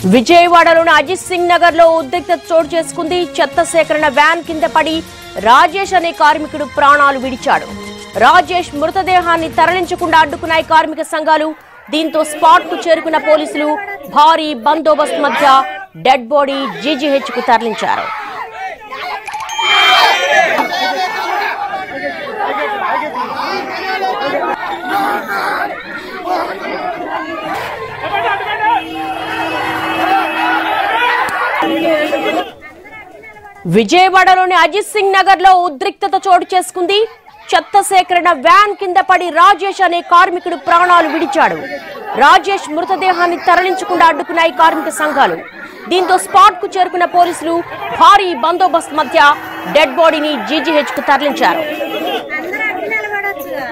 విజయవాడలోని అజిత్ సింగ్ నగర్ లో ఉద్రిక్తత చోటు చేసుకుంది చెత్త సేకరణ వ్యాన్ కింద పడి రాజేష్ అనే కార్మికుడు ప్రాణాలు విడిచాడు రాజేష్ మృతదేహాన్ని తరలించకుండా అడ్డుకున్నాయి కార్మిక సంఘాలు దీంతో స్పాట్ కు చేరుకున్న పోలీసులు భారీ బందోబస్తు మధ్య డెడ్ బాడీ జీజీహెచ్ కు తరలించారు విజయవాడలోని అజిత్ సింగ్ నగర్ లో ఉద్రిక్తత చోటు చేసుకుంది చెత్త సేకరణ వ్యాన్ కింద పడి రాజేష్ అనే కార్మికుడు ప్రాణాలు విడిచాడు రాజేష్ మృతదేహాన్ని తరలించకుండా అడ్డుకున్నాయి కార్మిక సంఘాలు దీంతో స్పాట్ కు చేరుకున్న పోలీసులు భారీ బందోబస్తు మధ్య డెడ్ బాడీని జీజీహెచ్ కు తరలించారు అందరూ అడ్డు నిలబడొచ్చుగా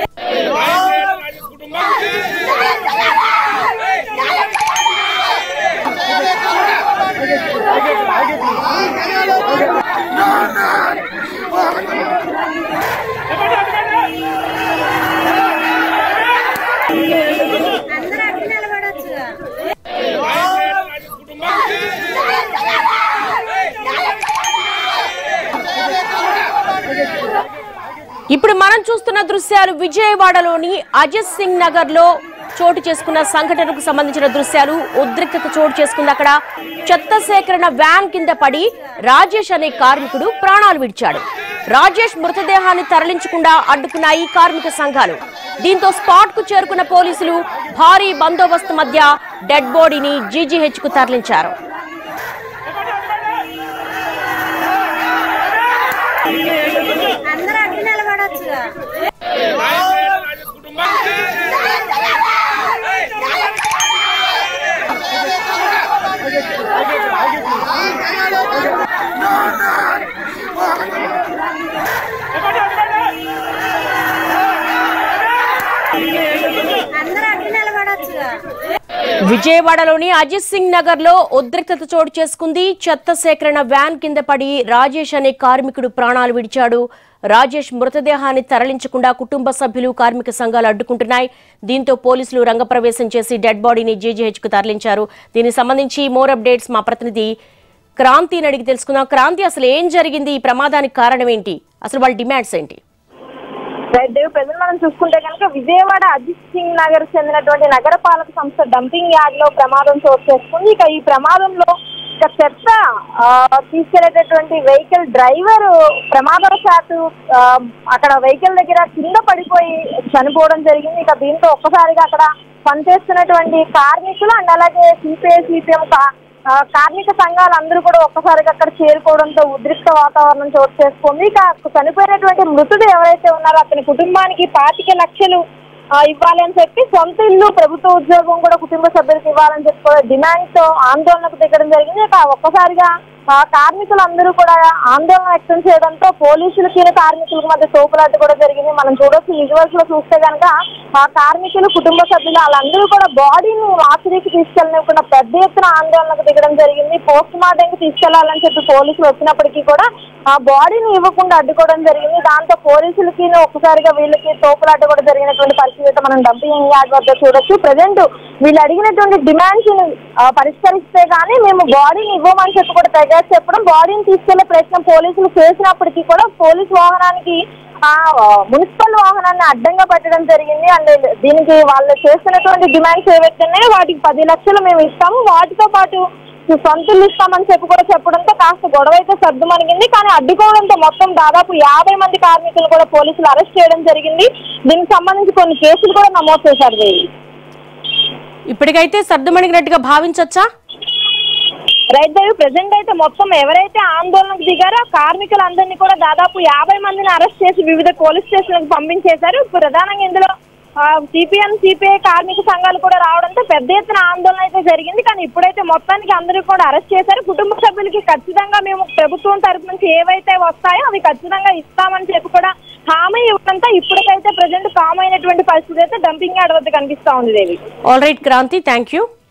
అందరూ అడ్డు నిలబడొచ్చుగా ఇప్పుడు మనం చూస్తున్న దృశ్యాలు విజయవాడలోని అజిత్ సింగ్ నగర్ లో చోటు చేసుకున్న సంఘటనకు సంబంధించిన దృశ్యాలు ఉద్రిక్తత చోటు చేసుకుంది అక్కడ చెత్త సేకరణ వ్యాన్ కింద పడి రాజేష్ అనే కార్మికుడు ప్రాణాలు విడిచాడు రాజేష్ మృతదేహాన్ని తరలించకుండా అడ్డుకున్నాయి కార్మిక సంఘాలు దీంతో స్పాట్ కు చేరుకున్న పోలీసులు భారీ బందోబస్తు మధ్య డెడ్ బాడీని జీజీహెచ్ కు తరలించారు అందరూ అడ్డు నిలబడొచ్చుగా అందరూ అడ్డు నిలబడొచ్చుగా విజయవాడలోని అజిత్ సింగ్ నగర్ లో ఉద్రిక్తత చోటు చేసుకుంది చెత్త సేకరణ వ్యాన్ కింద పడి రాజేష్ అనే కార్మికుడు ప్రాణాలు విడిచాడు రాజేష్ మృతదేహాన్ని తరలించకుండా కుటుంబ సభ్యులు కార్మిక సంఘాలు అడ్డుకుంటున్నాయి దీంతో పోలీసులు రంగప్రవేశం చేసి డెడ్ బాడీని జీజీహెచ్ కు తరలించారు దీనికి సంబంధించి మోర్ అప్డేట్స్ మా ప్రతినిధి క్రాంతిని అడిగి తెలుసుకుందాం క్రాంతి అసలు ఏం జరిగింది ఈ ప్రమాదానికి కారణం ఏంటి అసలు వాళ్ళ డిమాండ్స్ ఏంటి రైట్ దేవ్ ప్రజలు మనం చూసుకుంటే కనుక విజయవాడ అజిత్ సింగ్ నగర్ చెందినటువంటి నగరపాలక సంస్థ డంపింగ్ యార్డ్ లో ప్రమాదం చోటు చేసుకుంది ఇక ఈ ప్రమాదంలో ఇక చెత్త ఆ, తీసుకెళ్లేటటువంటి వెహికల్ డ్రైవర్ ప్రమాదవశాత్తు ఆ, అక్కడ వెహికల్ దగ్గర కింద పడిపోయి చనిపోవడం జరిగింది ఇక దీంతో ఒక్కసారిగా అక్కడ పనిచేస్తున్నటువంటి కార్మికులు అండ్ అలాగే సిపిఐ సిపిఎం ఆ, కార్మిక సంఘాలు అందరూ కూడా ఒక్కసారిగా అక్కడ చేరుకోవడంతో ఉద్రిక్త వాతావరణం చోటు చేసుకుంది ఇక చనిపోయినటువంటి మృతుడు ఎవరైతే ఉన్నారో అతని కుటుంబానికి పాతిక లక్షలు ఆ, ఇవ్వాలి అని చెప్పి సొంత ఇల్లు ప్రభుత్వ ఉద్యోగం కూడా కుటుంబ సభ్యులకు ఇవ్వాలని చెప్పి కూడా డిమాండ్ తో ఆందోళనకు దిగడం జరిగింది ఇక ఒక్కసారిగా ఆ, కార్మికులందరూ కూడా ఆందోళన వ్యక్తం చేయడంతో పోలీసులకి కార్మికులకు మధ్య తోపులాట కూడా జరిగింది మనం చూడొచ్చు విజువల్స్ లో చూస్తే కనుక ఆ కార్మికులు కుటుంబ సభ్యులు వాళ్ళందరూ కూడా బాడీని వాసరికి తీసుకెళ్ళకుండా పెద్ద ఎత్తున ఆందోళనకు దిగడం జరిగింది పోస్ట్ మార్టం కి తీసుకెళ్లాలని చెప్పి పోలీసులు వచ్చినప్పటికీ కూడా ఆ బాడీని ఇవ్వకుండా అడ్డుకోవడం జరిగింది దాంతో పోలీసులకి ఒక్కసారిగా వీళ్ళకి తోపులాట కూడా జరిగినటువంటి పరిస్థితి అయితే మనం డంపింగ్ యార్డ్ వద్ద చూడొచ్చు ప్రజెంట్ వీళ్ళు అడిగినటువంటి డిమాండ్స్ పరిష్కరిస్తే గానీ మేము బాడీని ఇవ్వమని చెప్పి కూడా తెగ చెప్పడం బాడీని తీసుకెళ్లే ప్రయత్నం పోలీసులు చేసినప్పటికీ కూడా పోలీస్ వాహనానికి ఆ మున్సిపల్ వాహనాన్ని అడ్డంగా పెట్టడం జరిగింది అండ్ దీనికి వాళ్ళు చేస్తున్నటువంటి డిమాండ్స్ ఏవైతే ఉన్నాయో వాటికి పది లక్షలు మేము ఇస్తాము వాటితో పాటు సొంతలు ఇస్తామని చెప్పి కూడా చెప్పడంతో కాస్త గొడవ అయితే సర్దుమణిగింది కానీ అడ్డుకోవడంతో మొత్తం దాదాపు యాభై మంది కార్మికులు కూడా పోలీసులు అరెస్ట్ చేయడం జరిగింది దీనికి సంబంధించి కొన్ని కేసులు కూడా నమోదు చేశారు దేవి ఇప్పటికైతే సర్దుమణిగినట్టుగా భావించొచ్చా రైట్ దేవి ప్రజెంట్ అయితే మొత్తం ఎవరైతే ఆందోళనకు దిగారో ఆ కార్మికులందరినీ కూడా దాదాపు యాభై మందిని అరెస్ట్ చేసి వివిధ పోలీస్ స్టేషన్లకు పంపించేశారు ప్రధానంగా ఇందులో సిపిఎం సిపిఐ కార్మిక సంఘాలు కూడా రావడంతో పెద్ద ఎత్తున ఆందోళన అయితే జరిగింది కానీ ఇప్పుడైతే మొత్తానికి అందరూ కూడా అరెస్ట్ చేశారు కుటుంబ సభ్యులకి ఖచ్చితంగా మేము ప్రభుత్వం తరపు నుంచి ఏవైతే వస్తాయో అవి ఖచ్చితంగా ఇస్తామని చెప్పి కూడా హామీ ఇవ్వడంతో ఇప్పటికైతే ప్రజెంట్ కామ్ అయినటువంటి పరిస్థితి అయితే డంపింగ్ యార్డ్ వద్ద కనిపిస్తా ఉంది Devi all right Kranti thank you